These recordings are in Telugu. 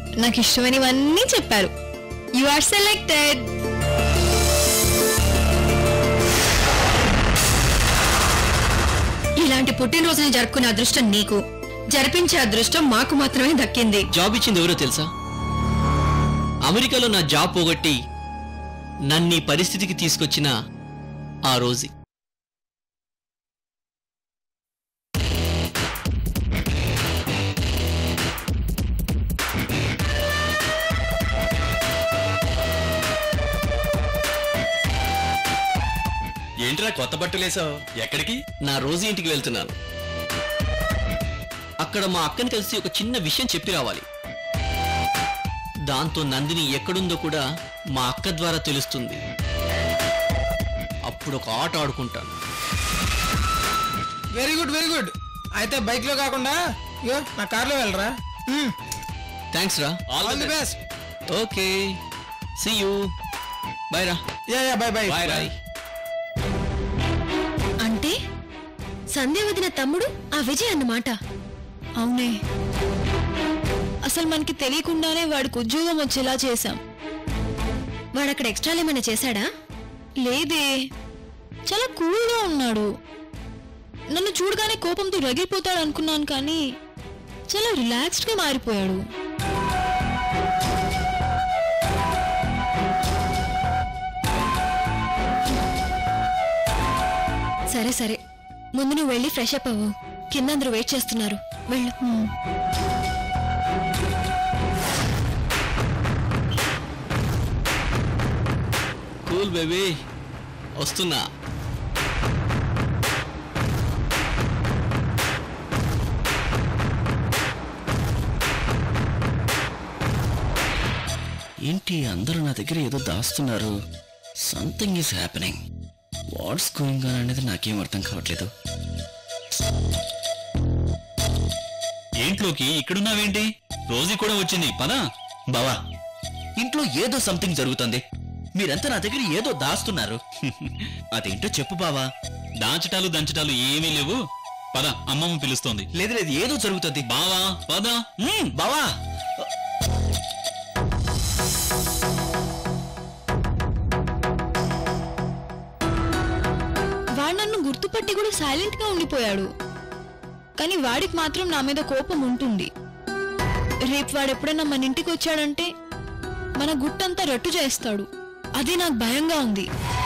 నాకు ఇష్టమైనవన్నీ చెప్పారు యు ఆర్ సెలెక్టెడ్ ఇలాంటి పుట్టినరోజుని జరుపుకునే అదృష్టం నీకు జరిపించే అదృష్టం మాకు మాత్రమే దక్కింది జాబ్ ఇచ్చింది ఎవరో తెలుసా అమెరికాలో నా జాబ్ పోగొట్టి నన్ను ఈ పరిస్థితికి తీసుకొచ్చిన ఆ రోజు ఏంట్రా కొత్త బట్టలేసావు ఎక్కడికి నా రోజు ఇంటికి వెళ్తున్నాను అక్కడ మా అక్కని కలిసి ఒక చిన్న విషయం చెప్పి రావాలి దాంతో నందిని ఎక్కడుందో కూడా మా అక్క ద్వారా తెలుస్తుంది అప్పుడు ఒక ఆట ఆడుకుంటాను వెరీ గుడ్ వెరీ గుడ్ అయితే బైక్ లో కాకుండా ఇగో నా కార్లో వెళ్ళరా థ్యాంక్స్ రా all the best okay see you bye రా yeah yeah bye bye bye రా అంటే సంధ్య వదిన తమ్ముడు ఆ విజయ్ అన్నమాట అవునే అసలు మనకి తెలియకుండానే వాడికి ఉద్యోగం వచ్చేలా చేశాం వాడక్కడ ఎక్స్ట్రాలు ఏమైనా చేశాడా లేదే చాలా కూల్గా ఉన్నాడు నన్ను చూడగానే కోపంతో రగిలిపోతాడు అనుకున్నాను కానీ చాలా రిలాక్స్డ్గా మారిపోయాడు సరే సరే ముందు నువ్వు వెళ్ళి ఫ్రెష్ అప్ అవ్వు కింద అందరూ వెయిట్ చేస్తున్నారు వెళ్ళు కూల్ బేబీ వస్తున్నా ఏంటి అందరూ నా దగ్గర ఏదో దాస్తున్నారు something is happening what's going on అనేది నాకేం అర్థం కావట్లేదు ఏంట్లోకి ఇక్కడున్నావేంటి రోజీ కూడా వచ్చింది పదా బావా ఇంట్లో ఏదో సంథింగ్ జరుగుతుంది మీరంతా నా దగ్గర ఏదో దాస్తున్నారు అదేంటో చెప్పు బావా దాచటాలు దంచటాలు ఏమీ లేవు పద అమ్మమ్మ పిలుస్తోంది లేదు లేదు ఏదో జరుగుతుంది బావా పద మ్మ్, బావా వాడు నన్ను గుర్తుపట్టి కూడా సైలెంట్గా ఉండిపోయాడు కానీ వాడికి మాత్రం నా మీద కోపం ఉంటుంది రేపు వాడు ఎప్పుడైనా మన ఇంటికి వచ్చాడంటే మన గుట్టంతా రట్టు చేస్తాడు అదే నాకు భయంగా ఉంది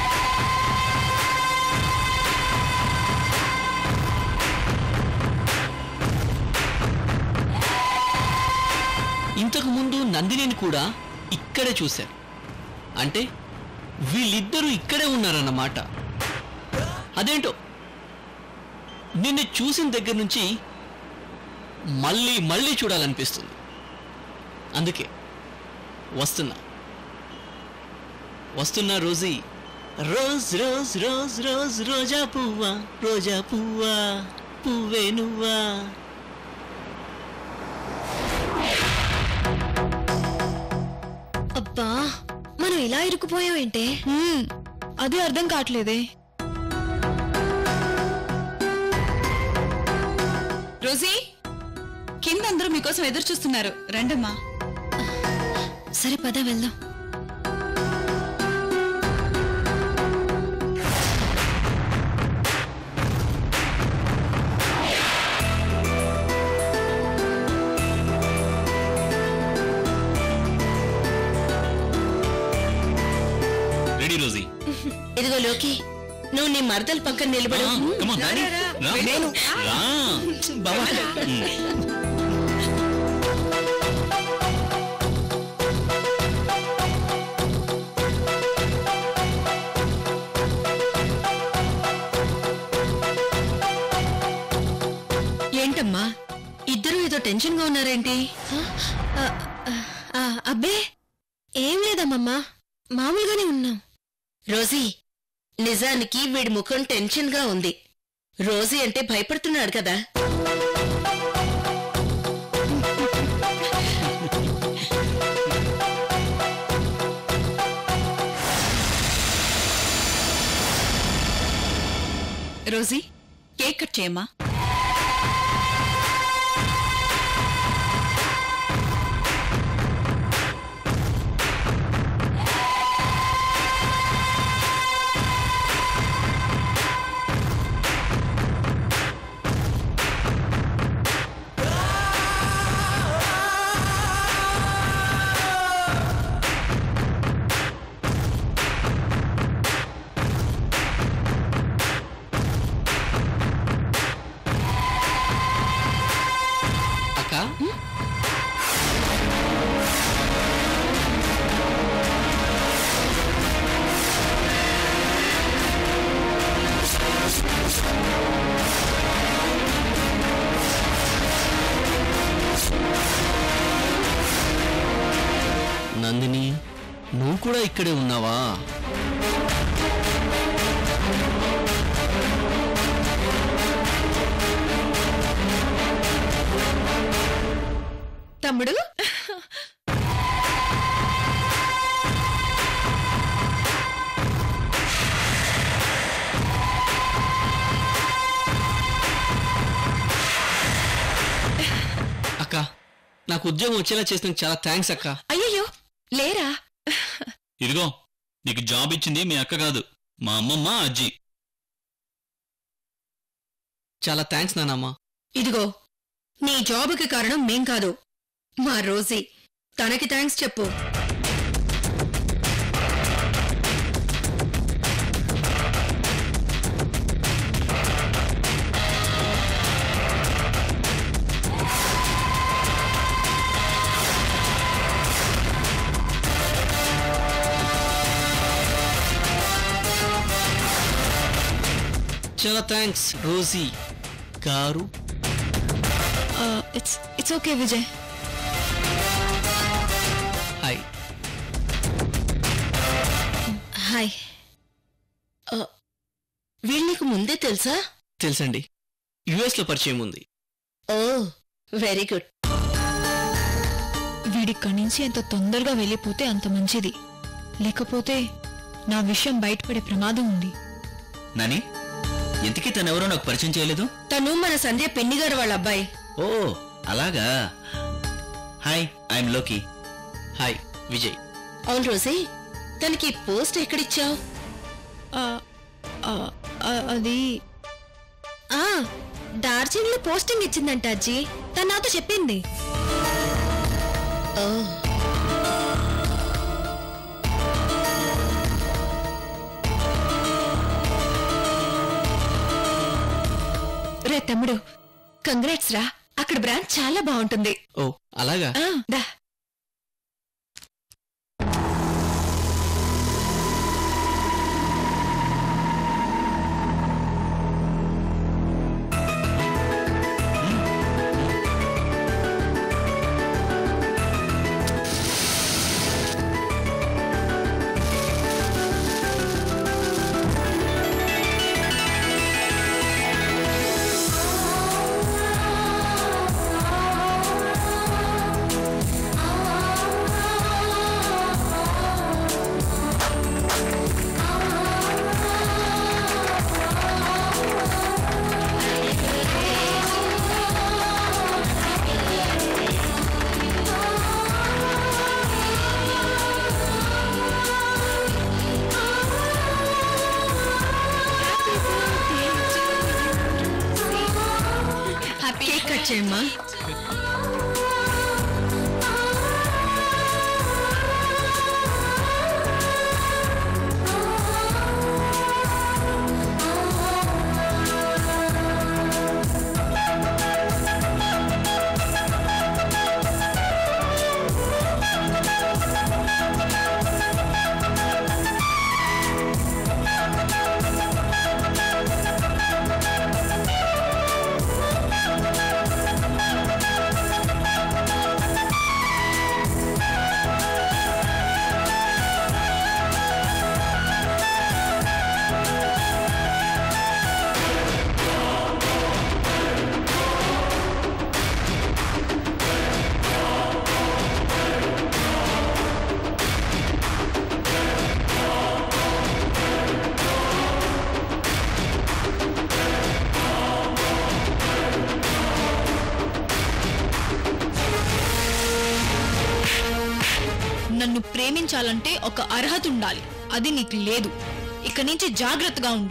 ఇంతకు ముందు నందినిని కూడా ఇక్కడే చూశారు అంటే వీళ్ళిద్దరూ ఇక్కడే ఉన్నారన్నమాట అదేంటో నిన్ను చూసిన దగ్గర నుంచి మళ్ళీ మళ్ళీ చూడాలనిపిస్తుంది అందుకే వస్తున్నా వస్తున్నా Rosie Rose Rose Rose Rose రోజా పువ్వా రోజా పువ్వా పువ్వే నువ్వా అబ్బా మనం ఇలా ఇరుక్కుపోయావేంటే హ్మ్, అదే అర్థం కావట్లేదే రోజీ కింద అందరూ మీకోసం ఎదురు చూస్తున్నారు రండమ్మా సరే పద వెళ్దాం రెడీ రోజీ ఇదిగో లోకి నువ్వు నీ మరదల పక్కన నిలబడు కమాన్ నేను రా బావా ఏంటమ్మా ఇద్దరు ఏదో టెన్షన్ గా ఉన్నారేంటి అబ్బే ఏం లేదమ్మమ్మా మామూలుగానే ఉన్నాం రోజీ నిజానికి వీడి ముఖం టెన్షన్ గా ఉంది రోజీ అంటే భయపడుతున్నాడు కదా రోజీ కేక్ కట్ చేయమ్మా కూడా ఇక్కడే ఉన్నావా తమ్ముడు అక్క నాకు ఉద్యోగం వచ్చేలా చేసినందుకు చాలా థ్యాంక్స్ అక్క అయ్యయ్యో లేరా ఇదిగో నీకు జాబ్ ఇచ్చింది మీ అక్క కాదు మా అమ్మమ్మ అజ్జి చాలా థ్యాంక్స్ నానమ్మ ఇదిగో నీ జాబుకి కారణం మేం కాదు మా రోజీ తనకి థ్యాంక్స్ చెప్పు చాలా థ్యాంక్స్ రోజీ గారు it's it's okay Vijay hi hi వీళ్ళకి ముందే తెలుసా తెలుసండి యుఎస్ లో పరిచయం ఉంది ఓ వెరీ గుడ్ వీడిక్కడి నుంచి ఎంత తొందరగా వెళ్ళిపోతే అంత మంచిది లేకపోతే నా విషయం బయటపడే ప్రమాదం ఉంది నాని ఇంతకీ తనెవరో నాకు పరిచయం చేయలేదు తను మన సంధ్య పెన్నిగారు వాళ్ళ అబ్బాయి ఓ అలాగా హాయ్ ఐఎమ్ లోకి హాయ్ విజయ్ అవును రోజీ తనకి పోస్ట్ ఎక్కడిచ్చావు ఆ, ఆ, ఆ, అది ఆ డార్జిలింగ్ లో పోస్టింగ్ ఇచ్చిందంట అజ్జి తను నాతో చెప్పింది రే తమ్ముడు కంగ్రాట్స్ రా అక్కడ బ్రాంచ్ చాలా బాగుంటుంది ఓ అలాగా ఆ, దా కేక్ కట్ చేయమ్మా నన్ను ప్రేమించాలంటే ఒక అర్హత ఉండాలి అది నీకు లేదు ఇక నుంచి జాగ్రత్తగా ఉండు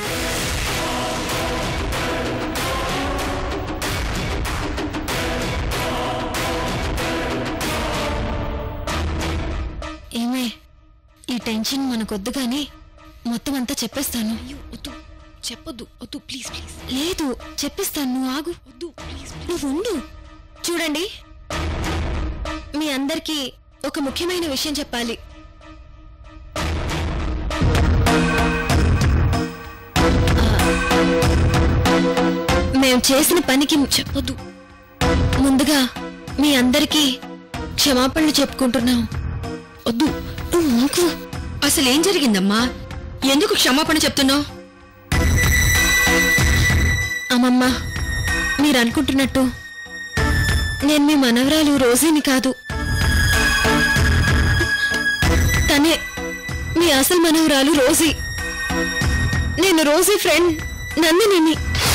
ఏమే ఈ టెన్షన్ మనకొద్దు గాని మొత్తం అంతా చెప్పేస్తాను వద్దు చెప్పొద్దు వద్దు ప్లీజ్ ప్లీజ్ లేదు చెప్పిస్తాను నువ్వు ఆగు వద్దు ప్లీజ్ నువ్వు ఉండు చూడండి మీ అందరికీ ఒక ముఖ్యమైన విషయం చెప్పాలి మేము చేసిన పనికి చెప్పొద్దు ముందుగా మీ అందరికీ క్షమాపణలు చెప్పుకుంటున్నాం వద్దు నువ్వు నాకు అసలేం జరిగిందమ్మా ఎందుకు క్షమాపణ చెప్తున్నావు అమ్మమ్మ మీరు అనుకుంటున్నట్టు నేను మీ మనవరాలు రోజీని కాదు తనే మీ అసలు మనవరాలు రోజీ నేను రోజీ ఫ్రెండ్ నందినిని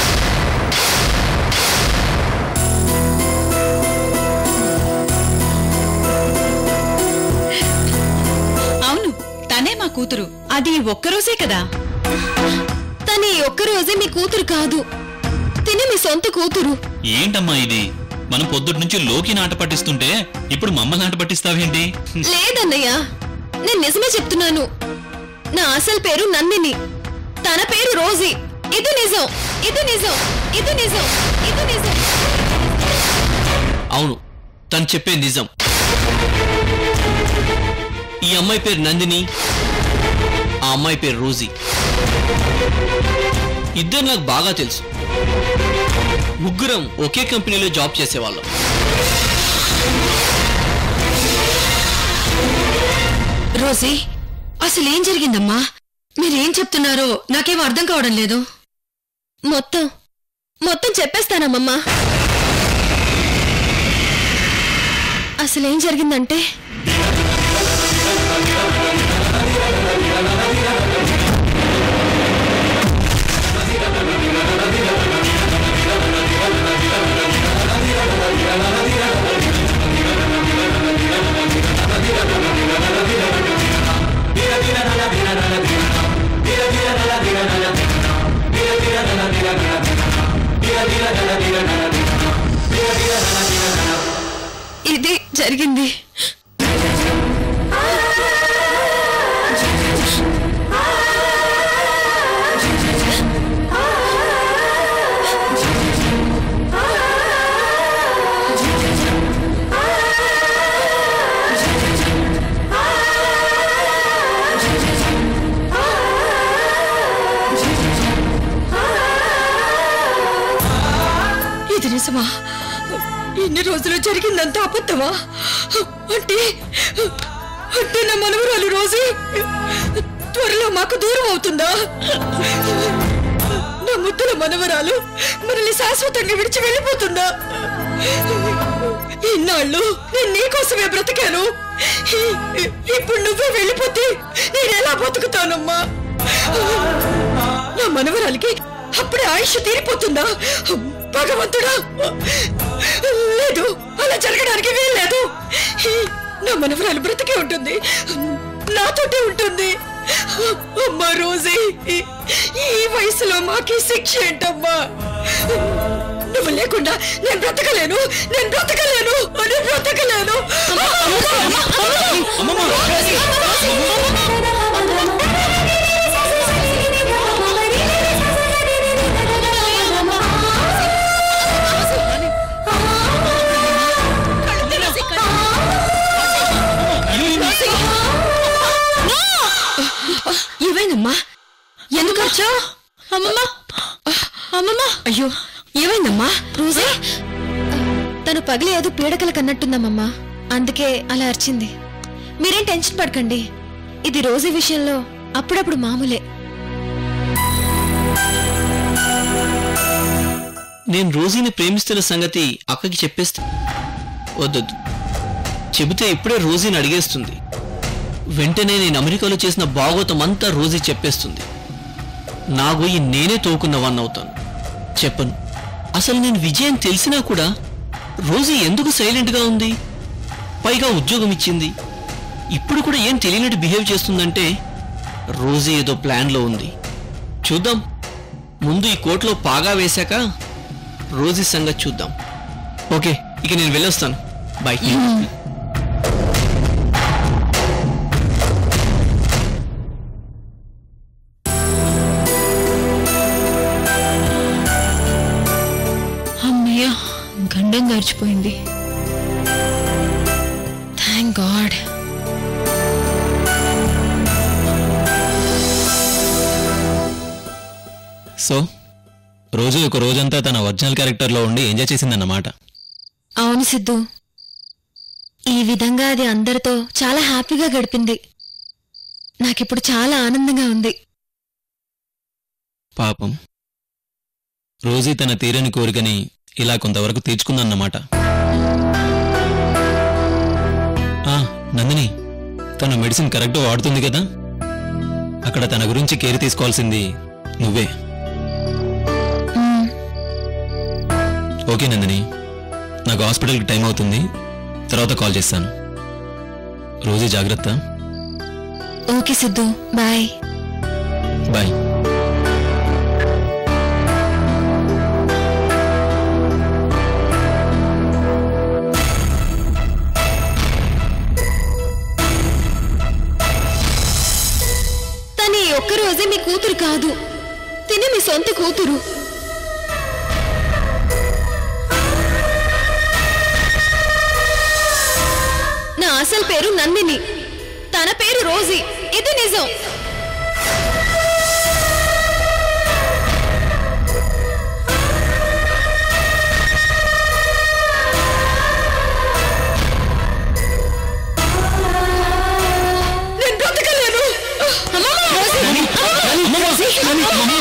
అవును తనే మా కూతురు అది ఒక్కరోజే కదా తను ఈ ఒక్క రోజే మీ కూతురు కాదు తిని మీ సొంత కూతురు ఏంటమ్మా ఇది మనం పొద్దుటి నుంచి లోకి నాట పట్టిస్తుంటే ఇప్పుడు మమ్మల్ని నాట పట్టిస్తావేంటి లేదన్నయ్య నేను నిజమే చెప్తున్నాను నా అసలు పేరు నందిని తన పేరు రోజీ ఇది నిజం ఇది నిజం ఇది నిజం ఇది నిజం అవును తను చెప్పే నిజం ఈ అమ్మాయి పేరు నందిని ఆ అమ్మాయి పేరు రోజీ ఇద్దరు నాకు బాగా తెలుసు ముగ్గురం ఒకే కంపెనీలో జాబ్ చేసేవాళ్ళం రోజీ అసలేం జరిగిందమ్మా మీరేం చెప్తున్నారో నాకేం అర్థం కావడం లేదు మొత్తం మొత్తం చెప్పేస్తానమ్మమ్మా అసలేం జరిగిందంటే ఇది జరిగింది ఇది నిజమా ఇన్ని రోజులు జరిగిందంతా అబద్ధమా అంటే అంటే నా మనవరాలు రోజు త్వరలో మాకు దూరం అవుతుందా నా ముద్దుల మనవరాలు మనల్ని శాశ్వతంగా విడిచి వెళ్ళిపోతుందా ఇన్నాళ్ళు నేను నీకోసమే బ్రతికాను ఇ- ఇప్పుడు నువ్వే వెళ్ళిపోతే నేను ఎలా బతుకుతానమ్మా నా మనవరాలికి అప్పుడే ఆయుష్ తీరిపోతుందా భగవంతుడా లేదు అలా జరగడానికి వీల్లేదు నా మనవరాలు బ్రతికే ఉంటుంది నాతోటే ఉంటుంది అమ్మా రోజీ ఈ వయసులో మాకి శిక్ష ఏంటమ్మా నువ్వు లేకుండా నేను బ్రతకలేను నేను బ్రతకలేను నేను బ్రతకలేను ఏమైందమ్మా ఎందుకు వచ్చావు అమ్మమ్మ అమ్మమ్మ అయ్యో ఏమైందమ్మా రోజీ తను పగిలి ఏదో పీడకల కన్నట్టుందమ్మమ్మా అందుకే అలా అరిచింది మీరేం టెన్షన్ పడకండి ఇది రోజీ విషయంలో అప్పుడప్పుడు మామూలే నేను రోజీని ప్రేమిస్తున్న సంగతి అక్కకి చెప్పేస్తే వద్దొద్దు చెబితే ఇప్పుడే రోజీని అడిగేస్తుంది వెంటనే నేను అమెరికాలో చేసిన భాగవతం అంతా రోజీ చెప్పేస్తుంది నా గొయ్యి నేనే తోకున్నవాన్ని అవుతాను చెప్పను అసలు నేను విజయం తెలిసినా కూడా రోజీ ఎందుకు సైలెంట్గా ఉంది పైగా ఉద్యోగం ఇచ్చింది ఇప్పుడు కూడా ఏం తెలియనట్టు బిహేవ్ చేస్తుందంటే రోజీ ఏదో ప్లాన్లో ఉంది చూద్దాం ముందు ఈ కోర్టులో పాగా వేశాక రోజీ సంగతి చూద్దాం ఓకే ఇక నేను వెళ్ళొస్తాను బాయ్ అమ్మయ్య గండం గడిచిపోయింది థ్యాంక్ గాడ్ సో రోజు ఒక రోజంతా తన ఒరిజినల్ క్యారెక్టర్లో ఉండి ఎంజాయ్ చేసిందన్నమాట అవును సిద్ధు ఈ విధంగా అది అందరితో చాలా హ్యాపీగా గడిపింది నాకిప్పుడు చాలా ఆనందంగా ఉంది పాపం రోజీ తన తీరని కోరికని ఇలా కొంతవరకు తీర్చుకుందన్నమాట ఆ, నందిని తను మెడిసిన్ కరెక్ట్ వాడుతుంది కదా అక్కడ తన గురించి కేర్ తీసుకోవాల్సింది నువ్వే మ్మ్. ఓకే నందిని నాకు హాస్పిటల్కి టైం అవుతుంది తర్వాత కాల్ చేస్తాను రోజీ జాగ్రత్త ఓకే సిద్ధు బాయ్ బాయ్ తను ఈ ఒక్క రోజే మీ కూతురు కాదు తిని మీ సొంత కూతురు నా అసలు పేరు నందిని తన పేరు రోజీ ఇది నిజం నేను బ్రతకలేను అమ్మమ్మ, రోజీ! రోజీ!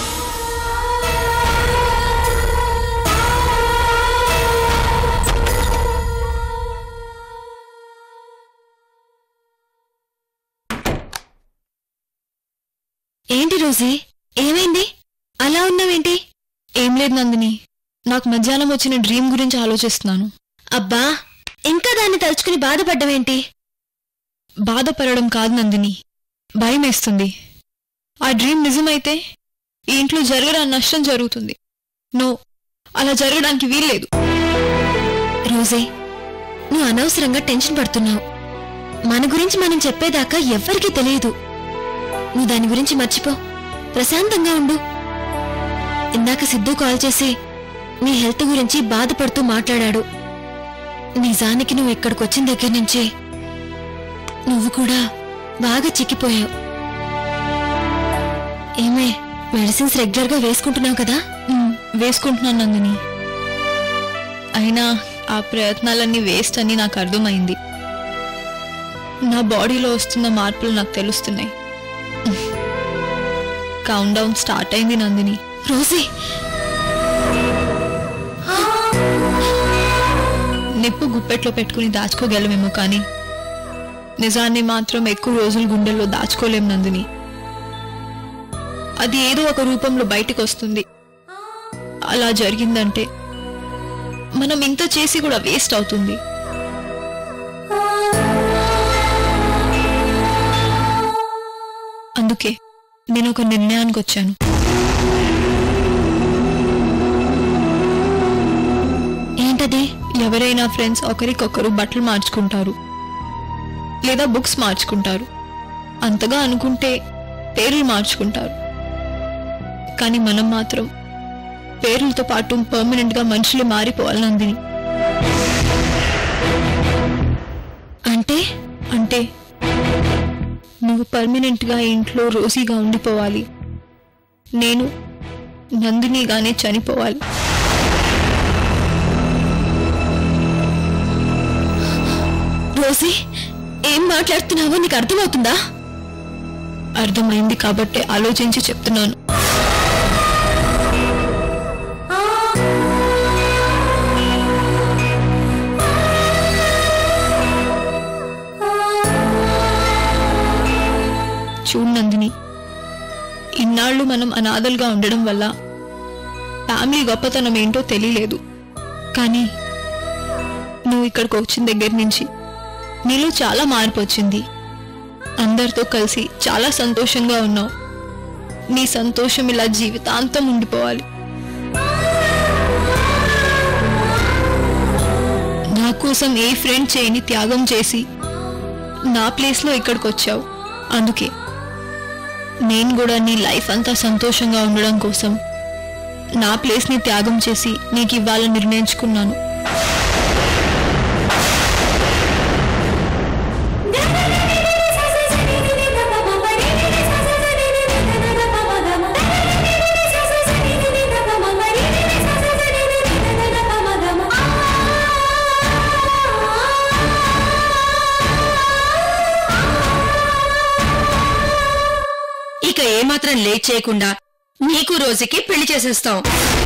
ఏంటి రోజీ ఏమైంది అలా ఉన్నావేంటి ఏం లేదు నందిని నాకు మధ్యాహ్నం వచ్చిన డ్రీమ్ గురించి ఆలోచిస్తున్నాను అబ్బా ఇంకా దాన్ని తలుచుకుని బాధపడ్డవేంటి బాధపడడం కాదు నందిని భయం వేస్తుంది ఆ డ్రీమ్ నిజమైతే ఈ ఇంట్లో జరగడానికి నష్టం జరుగుతుంది నో అలా జరగడానికి వీల్లేదు రోజే నువ్వు అనవసరంగా టెన్షన్ పడుతున్నావు మన గురించి మనం చెప్పేదాకా ఎవ్వరికీ తెలియదు నువ్వు దాని గురించి మర్చిపో ప్రశాంతంగా ఉండు ఇందాక సిద్ధు కాల్ చేసి నీ హెల్త్ గురించి బాధపడుతూ మాట్లాడాడు నిజానికి నువ్వు ఇక్కడికి వచ్చిన దగ్గర నుంచి నువ్వు కూడా బాగా చిక్కిపోయావు ఏమే మెడిసిన్స్ రెగ్యులర్గా వేసుకుంటున్నావు కదా ఉమ్, వేసుకుంటున్నాను నందిని అయినా ఆ ప్రయత్నాలన్నీ వేస్ట్ అని నాకు అర్థమైంది నా బాడీలో వస్తున్న మార్పులు నాకు తెలుస్తున్నాయి కౌంట్ డౌన్ స్టార్ట్ అయింది నందిని రోజీ నిప్పు గుప్పెట్లో పెట్టుకుని దాచుకోగలమేమో కానీ నిజాన్ని మాత్రం ఎక్కువ రోజులు గుండెల్లో దాచుకోలేం నందిని అది ఏదో ఒక రూపంలో బయటికి వస్తుంది అలా జరిగిందంటే మనం ఇంత చేసి కూడా వేస్ట్ అవుతుంది అందుకే నేను ఒక నిర్ణయానికి వచ్చాను ఏంటది ఎవరైనా ఫ్రెండ్స్ ఒకరికొకరు బట్టలు మార్చుకుంటారు లేదా బుక్స్ మార్చుకుంటారు అంతగా అనుకుంటే పేర్లు మార్చుకుంటారు కానీ మనం మాత్రం పేర్లతో పాటు పర్మనెంట్ గా మనుషులు మారిపోవాలి నందిని అంటే అంటే నువ్వు పర్మనెంట్ గా ఇంట్లో రోజీగా ఉండిపోవాలి నేను నందినిగానే చనిపోవాలి రోజీ ఏం మాట్లాడుతున్నావో నీకు అర్థమవుతుందా అర్థమైంది కాబట్టే ఆలోచించి చెప్తున్నాను చూడు నందిని ఇన్నాళ్ళు మనం అనాథలుగా ఉండడం వల్ల ఫ్యామిలీ గొప్పతనం ఏంటో తెలియలేదు కానీ నువ్వు ఇక్కడికి వచ్చిన దగ్గర నుంచి నీలో చాలా మార్పు వచ్చింది అందరితో కలిసి చాలా సంతోషంగా ఉన్నావు నీ సంతోషం ఇలా జీవితాంతం ఉండిపోవాలి నా కోసం ఏ ఫ్రెండ్ చేయని త్యాగం చేసి నా ప్లేస్లో ఇక్కడికి వచ్చావు అందుకే నేను కూడా నీ లైఫ్ అంతా సంతోషంగా ఉండడం కోసం నా ప్లేస్ని త్యాగం చేసి నీకు ఇవ్వాలని నిర్ణయించుకున్నాను ఇక ఏమాత్రం లేట్ చేయకుండా నీకు రోజుకి పెళ్లి చేసేస్తాం